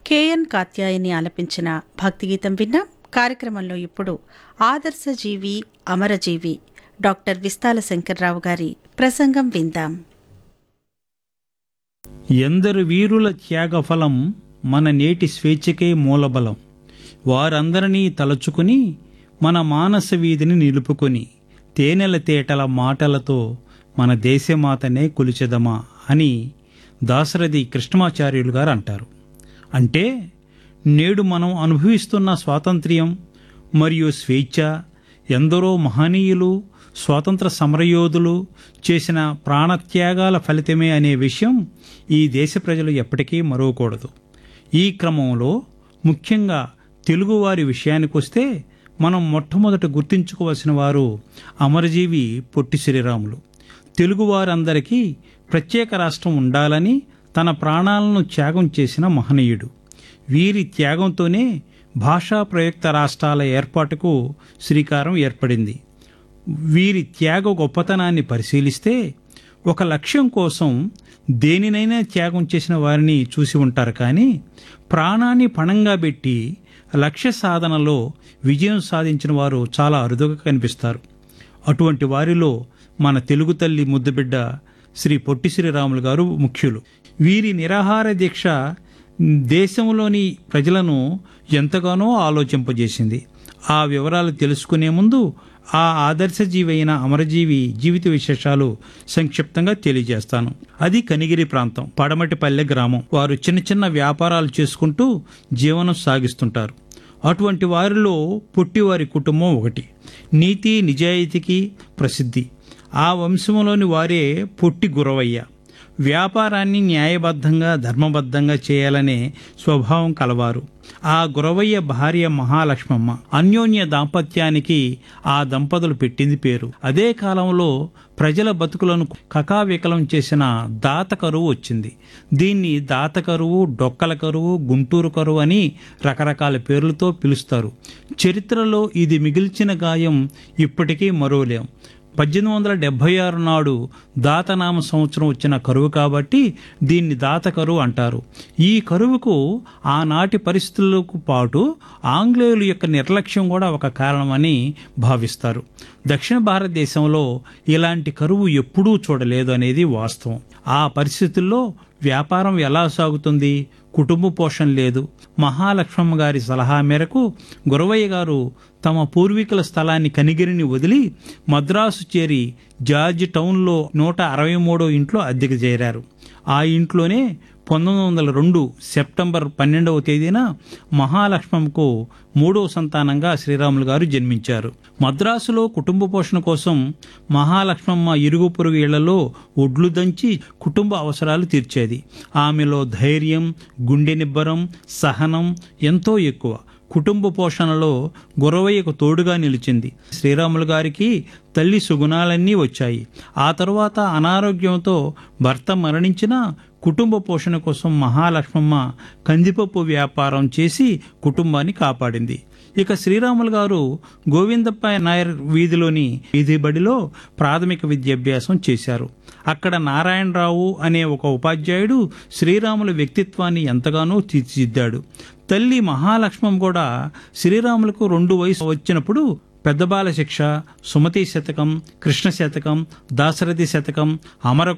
KN Katyayani ఆలపించిన భక్తిగీతం విన్నాం కార్యక్రమంలో ఇప్పుడు ఆదర్శజీవి అమరజీవి డాక్టర్ విస్తాల శంకర్రావు గారి ప్రసంగం విందాం ఎందరు వీరుల త్యాగఫలం మన నేటి స్వేచ్ఛకే మూలబలం వారందరినీ తలచుకుని మన మానస వీధిని నిలుపుకొని తేనెల తేటల మాటలతో మన దేశమాతనే కొలిచెదమా అని దాశరథి కృష్ణమాచార్యులు గారు అంటారు అంటే నేడు మనం అనుభవిస్తున్న స్వాతంత్ర్యం మరియు స్వేచ్ఛ ఎందరో మహనీయులు స్వాతంత్ర సమరయోధులు చేసిన ప్రాణత్యాగాల ఫలితమే అనే విషయం ఈ దేశ ప్రజలు ఎప్పటికీ మరవకూడదు ఈ క్రమంలో ముఖ్యంగా తెలుగువారి విషయానికొస్తే మనం మొట్టమొదట గుర్తించుకోవలసిన వారు అమరజీవి పొట్టి శ్రీరాములు తెలుగువారందరికీ ప్రత్యేక రాష్ట్రం ఉండాలని తన ప్రాణాలను త్యాగం చేసిన మహనీయుడు వీరి త్యాగంతోనే భాషా ప్రయుక్త రాష్ట్రాల ఏర్పాటుకు శ్రీకారం ఏర్పడింది వీరి త్యాగ గొప్పతనాన్ని పరిశీలిస్తే ఒక లక్ష్యం కోసం దేనినైనా త్యాగం చేసిన వారిని చూసి ఉంటారు కానీ ప్రాణాన్ని పణంగా పెట్టి లక్ష్య సాధనలో విజయం సాధించిన వారు చాలా అరుదుగా కనిపిస్తారు అటువంటి వారిలో మన తెలుగు తల్లి ముద్దుబిడ్డ శ్రీ పొట్టి శ్రీరాములు గారు ముఖ్యులు వీరి నిరాహార దీక్ష దేశంలోని ప్రజలను ఎంతగానో ఆలోచింపజేసింది ఆ వివరాలు తెలుసుకునే ముందు ఆ ఆదర్శజీవి అయిన అమరజీవి జీవిత విశేషాలు సంక్షిప్తంగా తెలియజేస్తాను అది కనిగిరి ప్రాంతం పడమటిపల్లె గ్రామం వారు చిన్న చిన్న వ్యాపారాలు చేసుకుంటూ జీవనం సాగిస్తుంటారు అటువంటి వారిలో పొట్టివారి కుటుంబం ఒకటి నీతి నిజాయితీకి ప్రసిద్ధి ఆ వంశంలోని వారే పొట్టి గురవయ్య వ్యాపారాన్ని న్యాయబద్ధంగా ధర్మబద్ధంగా చేయాలనే స్వభావం కలవారు ఆ గురవయ్య భార్య మహాలక్ష్మమ్మ అన్యోన్య దాంపత్యానికి ఆ దంపతులు పెట్టింది పేరు అదే కాలంలో ప్రజల బతుకులను కకావికలం చేసిన దాత కరువు వచ్చింది దీన్ని దాత కరువు డొక్కల కరువు గుంటూరు కరువు అని రకరకాల పేర్లతో పిలుస్తారు చరిత్రలో ఇది మిగిల్చిన గాయం ఇప్పటికీ మరోలేం పద్దెనిమిది వందల డెబ్భై ఆరు నాడు దాతనామ సంవత్సరం వచ్చిన కరువు కాబట్టి దీన్ని దాత కరువు అంటారు ఈ కరువుకు ఆనాటి పరిస్థితులకు పాటు ఆంగ్లేయుల యొక్క నిర్లక్ష్యం కూడా ఒక కారణమని భావిస్తారు దక్షిణ భారతదేశంలో ఇలాంటి కరువు ఎప్పుడూ చూడలేదు అనేది వాస్తవం ఆ పరిస్థితుల్లో వ్యాపారం ఎలా సాగుతుంది కుటుంబ పోషణ లేదు మహాలక్ష్మమ్మ గారి సలహా మేరకు గురవయ్య గారు తమ పూర్వీకుల స్థలాన్ని కనిగిరిని వదిలి మద్రాసు చేరి జార్జ్ టౌన్లో నూట అరవై మూడో ఇంట్లో అద్దెకు చేరారు ఆ ఇంట్లోనే పంతొమ్మిది వందల రెండు సెప్టెంబర్ పన్నెండవ తేదీన మహాలక్ష్మమ్మకు మూడవ సంతానంగా శ్రీరాములు గారు జన్మించారు మద్రాసులో కుటుంబ పోషణ కోసం మహాలక్ష్మమ్మ ఇరుగు పొరుగు ఇళ్లలో ఒడ్లు దంచి కుటుంబ అవసరాలు తీర్చేది ఆమెలో ధైర్యం గుండె నిబ్బరం సహనం ఎంతో ఎక్కువ కుటుంబ పోషణలో గురవయ్యకు తోడుగా నిలిచింది శ్రీరాములు గారికి తల్లి సుగుణాలన్నీ వచ్చాయి ఆ తరువాత అనారోగ్యంతో భర్త మరణించినా కుటుంబ పోషణ కోసం మహాలక్ష్మమ్మ కందిపప్పు వ్యాపారం చేసి కుటుంబాన్ని కాపాడింది ఇక శ్రీరాములు గారు గోవిందప్ప నాయర్ వీధిలోని వీధి బడిలో ప్రాథమిక విద్యాభ్యాసం చేశారు అక్కడ నారాయణరావు అనే ఒక ఉపాధ్యాయుడు శ్రీరాముల వ్యక్తిత్వాన్ని ఎంతగానో తీర్చిదిద్దాడు తల్లి మహాలక్ష్మం కూడా శ్రీరాములకు రెండు వయసు వచ్చినప్పుడు పెద్దబాల శిక్ష సుమతి శతకం కృష్ణ శతకం దాశరథి శతకం అమర